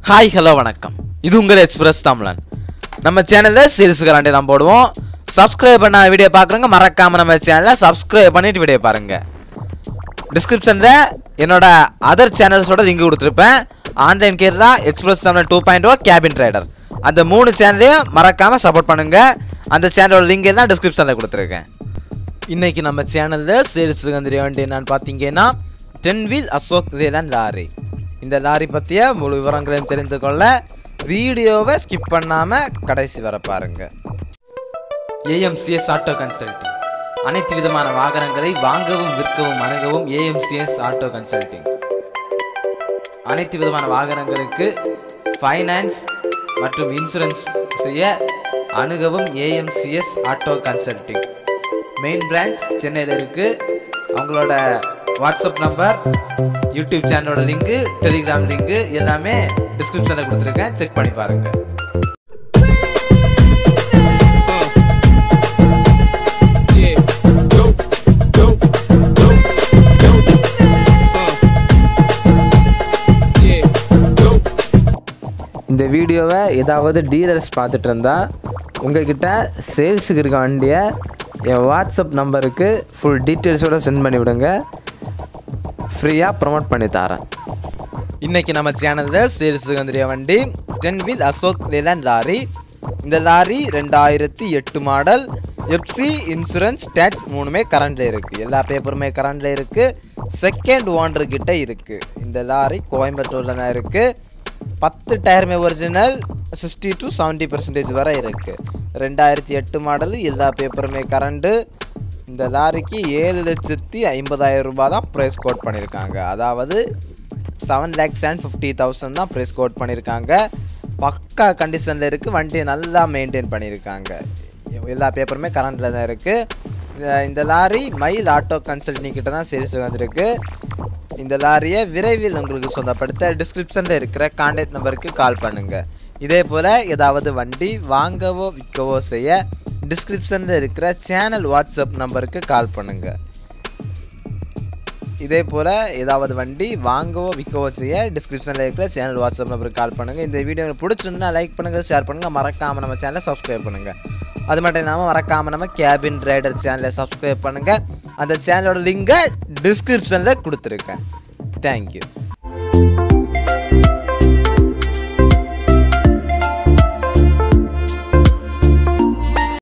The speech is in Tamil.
ஹாய் ஹலோ வணக்கம் இது உங்கள் எக்ஸ்பிரஸ் தமிழன் நம்ம சேனலில் சேல்ஸ் கரண்டி தான் போடுவோம் சப்ஸ்கிரைப் பண்ண வீடியோ பார்க்குறவங்க மறக்காமல் நம்ம சேனலை சப்ஸ்கிரைப் பண்ணிட்டு வீடியோ பாருங்கள் டிஸ்கிரிப்ஷனில் என்னோட அதர் சேனல்ஸோட லிங்க் கொடுத்துருப்பேன் ஆன்லைன் கேர் தான் express Tamil two point O cabin rider அந்த மூணு சேனலையும் மறக்காமல் சப்போர்ட் பண்ணுங்கள் அந்த சேனலோட லிங்க் தான் டிஸ்கிரிப்ஷனில் கொடுத்துருக்கேன் இன்னைக்கு நம்ம சேனலில் சேல்ஸுக்கு வந்துட வேண்டிய என்னன்னு பார்த்தீங்கன்னா ten wheel Ashok Leyland lorry இந்த லாரி பற்றிய முழு விவரங்களையும் தெரிந்து கொள்ள வீடியோவை ஸ்கிப் பண்ணாமல் கடைசி வர பாருங்க ஏஎம்சிஎஸ் ஆட்டோ கன்சல்டிங் அனைத்து விதமான வாகனங்களை வாங்கவும் விற்கவும் அணுகவும் ஏஎம்சிஎஸ் ஆட்டோ கன்சல்டிங் அனைத்து விதமான வாகனங்களுக்கு ஃபைனான்ஸ் மற்றும் இன்சூரன்ஸ் செய்ய அணுகவும் AMCS auto consulting main branch சென்னையில் இருக்குது அவங்களோட வாட்ஸ்அப் நம்பர் யூடியூப் சேனலோட லிங்க்கு டெலிகிராம் லிங்க்கு எல்லாமே டிஸ்கிரிப்ஷனில் கொடுத்துருக்கேன் செக் பண்ணி பாருங்கள் Yeah, dope, dope, dope, dope. Uh. Yeah, dope. இந்த வீடியோவை ஏதாவது டீலர்ஸ் பார்த்துட்டு இருந்தா உங்ககிட்ட சேல்ஸுக்கு இருக்க வண்டியை என் வாட்ஸ்அப் நம்பருக்கு ஃபுல் டீட்டெயில்ஸோடு சென்ட் பண்ணி விடுங்க ஃப்ரீயாக ப்ரொமோட் பண்ணி தரேன் இன்றைக்கி நம்ம சேனலில் சேல்ஸுக்கு வந்துடைய வண்டி ten wheel Ashok Leyland lorry இந்த லாரி ரெண்டாயிரத்தி எட்டு மாடல் எஃப்சி இன்சூரன்ஸ் டேக்ஸ் மூணுமே கரண்டில் இருக்குது எல்லா பேப்பருமே கரண்டில் இருக்குது செகண்ட் ஓனர் கிட்ட இருக்குது இந்த லாரி கோயம்புத்தூரில் தான் இருக்குது பத்து டயருமே original sixty to seventy percentage வரை இருக்குது ரெண்டாயிரத்தி எட்டு மாடல் எல்லா பேப்பருமே கரண்டு இந்த லாரிக்கு ஏழு லட்சத்தி ஐம்பதாயிரம் ரூபாய் தான் ப்ரைஸ் கோட் பண்ணியிருக்காங்க அதாவது seven lakhs and fifty thousand தான் ப்ரைஸ் கோட் பண்ணியிருக்காங்க பக்கா கண்டிஷனில் இருக்குது வண்டியை நல்லா மெயின்டைன் பண்ணியிருக்காங்க எல்லா பேப்பருமே கரண்டில் தான் இருக்குது இந்த லாரி மயில் ஆட்டோ கன்சல்டிங் கிட்ட தான் சேல்ஸ் வந்திருக்கு இந்த லாரியை விரைவில் உங்களுக்கு சொந்தப்படுத்த டிஸ்கிரிப்ஷனில் இருக்கிற கான்டாக்ட் நம்பருக்கு கால் பண்ணுங்கள் இதே போல் ஏதாவது வண்டி வாங்கவோ விற்கவோ செய்ய டிஸ்கிரிப்ஷனில் இருக்கிற சேனல் வாட்ஸ்அப் நம்பருக்கு கால் பண்ணுங்கள் இதே போல் ஏதாவது வண்டி வாங்கவோ விற்கவோ செய்ய டிஸ்கிரிப்ஷனில் இருக்கிற சேனல் வாட்ஸ்அப் நம்பருக்கு கால் பண்ணுங்கள் இந்த வீடியோ உங்களுக்கு பிடிச்சிருந்தா லைக் பண்ணுங்கள் ஷேர் பண்ணுங்கள் மறக்காமல் நம்ம சேனலை சப்ஸ்கிரைப் பண்ணுங்கள் அது மட்டும் இல்லாமல் மறக்காமல் நம்ம கேபின் ரைடர் சேனலை சப்ஸ்கிரைப் பண்ணுங்கள் அந்த சேனலோட லிங்கை டிஸ்கிரிப்ஷனில் கொடுத்துருக்கேன் தேங்க்யூ